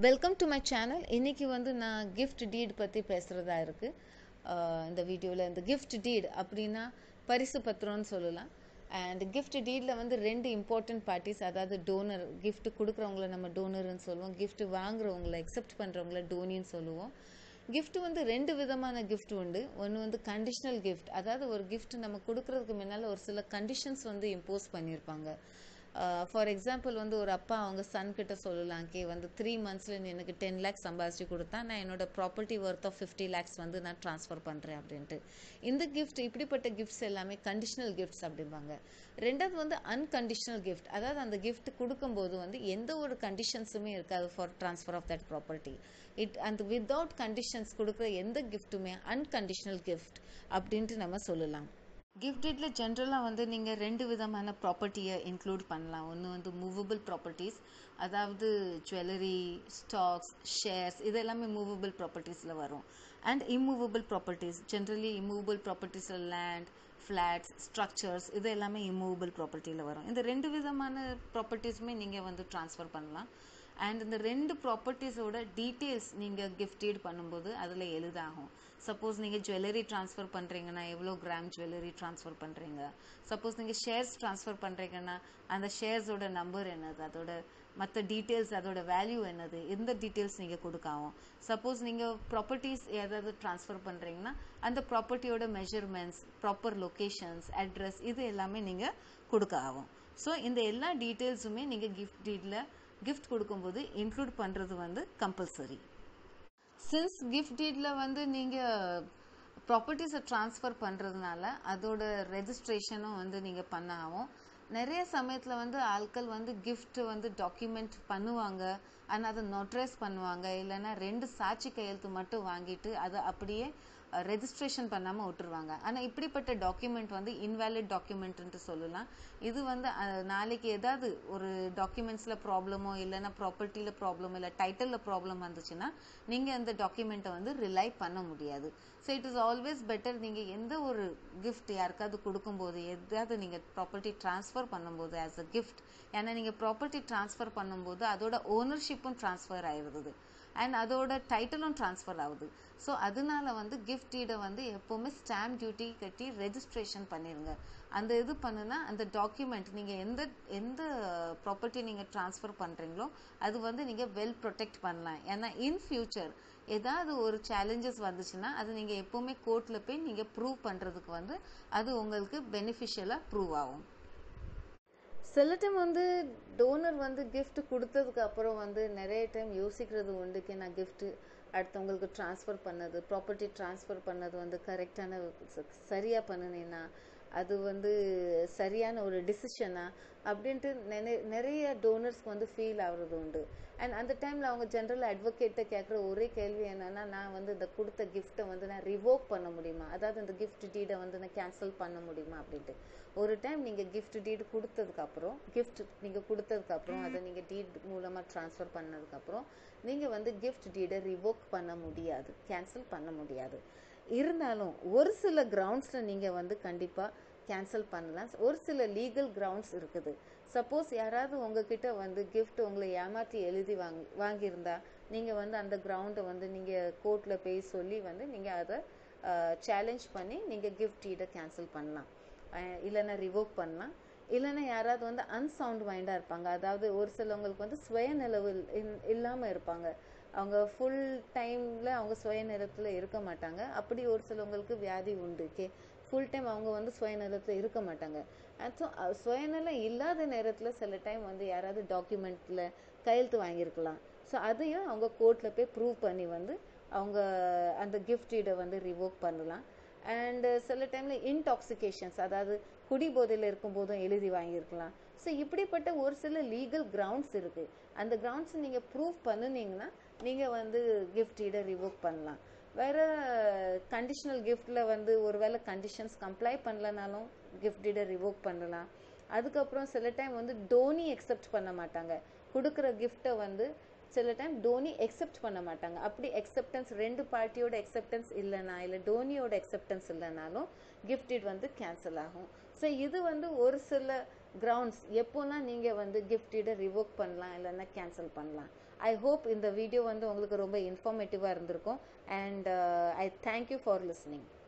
welcome to my channel இன்னைக்கு வந்து நான் கிஃப்ட் டீட் பற்றி பேசுகிறதா இருக்குது இந்த வீடியோவில் இந்த கிஃப்ட் டீட் அப்படின்னா பரிசு பத்திரம்னு சொல்லலாம் அண்ட் கிஃப்ட் டீடில் வந்து ரெண்டு இம்பார்ட்டன்ட் பார்ட்டிஸ் அதாவது டோனர் gift கொடுக்குறவங்கள நம்ம டோனர்னு சொல்லுவோம் gift வாங்குறவங்கள அக்செப்ட் பண்ணுறவங்கள டோனின்னு சொல்லுவோம் gift வந்து ரெண்டு விதமான gift உண்டு ஒன்று வந்து கண்டிஷனல் gift அதாவது ஒரு gift நம்ம கொடுக்கறதுக்கு முன்னால் ஒரு சில கண்டிஷன்ஸ் வந்து இம்போஸ் பண்ணியிருப்பாங்க ஃபார் எக்ஸாம்பிள் வந்து ஒரு அப்பா அவங்க சன் கிட்ட சொல்லலாம் கே வந்து த்ரீ மந்த்ஸில் நீ எனக்கு டென் லேக்ஸ் சம்பாதிச்சு கொடுத்தா நான் என்னோட property worth of fifty lakhs வந்து நான் ட்ரான்ஸ்ஃபர் பண்ணுறேன் அப்படின்ட்டு இந்த கிஃப்ட் இப்படிப்பட்ட கிஃப்ட்ஸ் எல்லாமே கண்டிஷனல் கிஃப்ட்ஸ் அப்படிம்பாங்க ரெண்டாவது வந்து அன்கண்டிஷனல் கிஃப்ட் அதாவது அந்த gift கொடுக்கும்போது வந்து எந்த ஒரு கண்டிஷன்ஸுமே இருக்காது for transfer of that property it அந்த வித்தவுட் கண்டிஷன்ஸ் கொடுக்குற எந்த கிஃப்ட்டுமே அன்கண்டிஷனல் கிஃப்ட் அப்படின்ட்டு நம்ம சொல்லலாம் கிஃப்டெட்ல ஜென்ரலாக வந்து நீங்கள் ரெண்டு விதமான ப்ராப்பர்ட்டியை இன்க்ளூட் பண்ணலாம் ஒன்று வந்து மூவபிள் ப்ராப்பர்ட்டிஸ் அதாவது ஜுவல்லரி ஸ்டாக்ஸ் ஷேர்ஸ் இது எல்லாமே மூவபிள் ப்ராப்பர்ட்டிஸில் வரும் and immovable properties generally immovable ப்ராப்பர்ட்டிஸில் லேண்ட் ஃப்ளாட்ஸ் ஸ்ட்ரக்சர்ஸ் இது எல்லாமே இம்மூவபிள் ப்ராப்பர்ட்டியில் வரும் இந்த ரெண்டு விதமான ப்ராப்பர்ட்டிஸுமே நீங்கள் வந்து ட்ரான்ஸ்ஃபர் பண்ணலாம் அண்ட் இந்த ரெண்டு ப்ராப்பர்ட்டிஸோட டீட்டெயில்ஸ் நீங்கள் கிஃப்டீட் பண்ணும்போது அதில் எழுதாகும் சப்போஸ் நீங்கள் ஜுவல்லரி ட்ரான்ஸ்ஃபர் பண்ணுறீங்கன்னா எவ்வளோ கிராம் ஜுவல்லரி ட்ரான்ஸ்ஃபர் பண்ணுறீங்க சப்போஸ் நீங்கள் ஷேர்ஸ் ட்ரான்ஸ்ஃபர் பண்ணுறீங்கன்னா அந்த ஷேர்ஸோட நம்பர் என்னது அதோட மற்ற டீட்டெயில்ஸ் அதோட வேல்யூ என்னது இந்த டீட்டெயில்ஸ் நீங்கள் கொடுக்காவும் சப்போஸ் நீங்கள் ப்ராப்பர்ட்டிஸ் ஏதாவது ட்ரான்ஸ்ஃபர் பண்ணுறீங்கன்னா அந்த ப்ராப்பர்ட்டியோட மெஷர்மெண்ட்ஸ் ப்ராப்பர் லொக்கேஷன்ஸ் அட்ரஸ் இது எல்லாமே நீங்கள் கொடுக்க ஆகும் ஸோ இந்த எல்லா டீட்டெயில்ஸுமே நீங்கள் கிஃப்ட் டீடில் கிஃப்ட் கொடுக்கும்போது இன்க்ளூட் பண்ணுறது வந்து கம்பல்சரி சின்ஸ் கிஃப்ட் டீடில் வந்து நீங்கள் ப்ராப்பர்ட்டிஸை ட்ரான்ஸ்ஃபர் பண்ணுறதுனால அதோட ரெஜிஸ்ட்ரேஷனும் வந்து நீங்கள் பண்ண ஆகும் நிறைய சமயத்தில் வந்து ஆட்கள் வந்து gift வந்து டாக்குமெண்ட் பண்ணுவாங்க ஆனால் அதை நோட்ரைஸ் பண்ணுவாங்க இல்லைன்னா ரெண்டு சாட்சி கையெழுத்து மட்டும் வாங்கிட்டு அதை அப்படியே ரெஜிஸ்ட்ரேஷன் பண்ணாமல் விட்டுருவாங்க ஆனால் இப்படிப்பட்ட டாக்குமெண்ட் வந்து இன்வேலிட் டாக்குமெண்ட்ன்ட்டு சொல்லலாம் இது வந்து அஹ், நாளைக்கு ஏதாவது ஒரு டாக்குமெண்ட்ஸில் ப்ராப்ளமோ இல்லைன்னா ப்ராப்பர்ட்டியில் ப்ராப்ளம் இல்லை டைட்டிலில் ப்ராப்ளம் வந்துச்சுன்னா நீங்கள் அந்த டாக்குமெண்ட்டை வந்து ரிலை பண்ண முடியாது so it is always better நீங்கள் எந்த ஒரு கிஃப்ட் யாருக்காவது கொடுக்கும்போது எதாவது நீங்கள் ப்ராப்பர்ட்டி ட்ரான்ஸ்ஃபர் பண்ணும்போது ஆஸ் அ கிஃப்ட் ஏன்னா நீங்கள் ப்ராப்பர்ட்டி ட்ரான்ஸ்ஃபர் பண்ணும்போது அதோட ஓனர்ஷிப்பும் ட்ரான்ஸ்ஃபர் ஆயிடுது அண்ட் அதோட டைட்டிலும் ட்ரான்ஸ்ஃபர் ஆகுது ஸோ அதனால வந்து கிஃப்ட் டீடை வந்து எப்போவுமே ஸ்டாம்ப் டியூட்டி கட்டி ரெஜிஸ்ட்ரேஷன் பண்ணிடுங்க அந்த இது பண்ணுனா அந்த டாக்குமெண்ட் நீங்கள் எந்த எந்த ப்ராப்பர்ட்டி நீங்கள் ட்ரான்ஸ்ஃபர் பண்ணுறீங்களோ அது வந்து நீங்கள் வெல் ப்ரொடெக்ட் பண்ணலாம் ஏன்னா இன் ஃபியூச்சர் ஏதாவது ஒரு சேலஞ்சஸ் வந்துச்சுன்னா அது நீங்கள் எப்போவுமே கோர்ட்டில் போய் நீங்கள் ப்ரூவ் பண்ணுறதுக்கு வந்து அது உங்களுக்கு பெனிஃபிஷியலாக ப்ரூவ் ஆகும் சில டைம் வந்து டோனர் வந்து gift கொடுத்ததுக்கு அப்புறம் வந்து நிறைய டைம் யோசிக்கிறது உண்டுக்கு நான் gift அடுத்தவங்களுக்கு ட்ரான்ஸ்ஃபர் பண்ணது ப்ராப்பர்ட்டி ட்ரான்ஸ்ஃபர் பண்ணது வந்து கரெக்டான சரியாக பண்ணினேன்னா அது வந்து சரியான ஒரு டிசிஷனா அப்படின்ட்டு நினை நிறைய டோனர்ஸ்க்கு வந்து ஃபீல் ஆகுறது உண்டு அண்ட் அந்த டைமில் அவங்க ஜென்ரல் அட்வொகேட்டை கேட்குற ஒரே கேள்வி என்னன்னா நான் வந்து இந்த கொடுத்த கிஃப்ட்டை வந்து நான் ரிவோக் பண்ண முடியுமா அதாவது இந்த gift டீடை வந்து நான் கேன்சல் பண்ண முடியுமா அப்படின்ட்டு ஒரு டைம் நீங்கள் gift டீட் கொடுத்ததுக்கப்புறம் gift நீங்கள் கொடுத்ததுக்கப்புறம் அதை நீங்கள் டீட் மூலமாக ட்ரான்ஸ்ஃபர் பண்ணதுக்கப்புறம் நீங்கள் வந்து gift டீடை ரிவோக் பண்ண முடியாது கேன்சல் பண்ண முடியாது இருந்தாலும் ஒரு சில கிரவுண்ட்ஸில் நீங்கள் வந்து கண்டிப்பாக கேன்சல் பண்ணலாம் ஒரு சில லீகல் கிரவுண்ட்ஸ் இருக்குது சப்போஸ் யாராவது உங்ககிட்ட வந்து gift உங்களை ஏமாற்றி எழுதி வாங்கி வாங்கியிருந்தா நீங்கள் வந்து அந்த கிரவுண்டை வந்து நீங்கள் கோர்ட்டில் போய் சொல்லி வந்து நீங்கள் அதை சேலஞ்ச் பண்ணி நீங்கள் gift இதை கேன்சல் பண்ணலாம் அஹ் இல்லைன்னா ரிவோக் பண்ணலாம் இல்லைன்னா யாராவது வந்து அன்சவுண்ட் மைண்டாக இருப்பாங்க அதாவது ஒரு சிலவங்களுக்கு வந்து சுயநிலவு இல்- இல்லாம இருப்பாங்க அவங்க ஃபுல் டைமில் அவங்க சுயநிலத்தில் இருக்க மாட்டாங்க அப்படி ஒரு சிலவங்களுக்கு வியாதி உண்டு கே ஃபுல் டைம் அவங்க வந்து சுயநலத்தில் இருக்க மாட்டாங்க ஸோ சுயநலம் இல்லாத நேரத்தில் சில டைம் வந்து யாராவது டாக்குமெண்ட்டில் கையெழுத்து வாங்கியிருக்கலாம் ஸோ அதையும் அவங்க கோர்ட்டில் போய் ப்ரூவ் பண்ணி வந்து அவங்க அந்த gift இதை வந்து ரிவோக் பண்ணலாம் அண்ட் சில டைமில் இன்டாக்சிகேஷன்ஸ் அதாவது குடி போதையில் இருக்கும்போதும் எழுதி வாங்கியிருக்கலாம் ஸோ இப்படிப்பட்ட ஒரு சில லீகல் கிரவுண்ட்ஸ் இருக்குது அந்த கிரவுண்ட்ஸ் நீங்கள் ப்ரூவ் பண்ணுனீங்கன்னா நீங்கள் வந்து gift இதை ரிவோக் பண்ணலாம் வேற கண்டிஷனல் கிஃப்டில் வந்து ஒருவேளை கண்டிஷன்ஸ் கம்ப்ளை பண்ணலனாலும் gift இதை ரிவோக் பண்ணலாம் அதுக்கப்புறம் சில டைம் வந்து டோனி எக்ஸெப்ட் பண்ண மாட்டாங்க கொடுக்குற கிஃப்ட்டை வந்து சில டைம் டோனி எக்ஸெப்ட் பண்ண மாட்டாங்க அப்படி எக்ஸெப்டன்ஸ் ரெண்டு பார்ட்டியோட எக்ஸெப்டன்ஸ் இல்லைனா இல்லை டோனியோட எக்ஸெப்டன்ஸ் இல்லைனாலும் gift it வந்து கேன்சல் ஆகும் ஸோ இது வந்து ஒரு சில கிரவுண்ட்ஸ் எப்போனா நீங்கள் வந்து gift இதை ரிவோக் பண்ணலாம் இல்லைன்னா கேன்சல் பண்ணலாம் ஐ ஹோப் இந்த வீடியோ வந்து உங்களுக்கு ரொம்ப இன்ஃபார்மேட்டிவாக இருந்திருக்கும் and I thank you for listening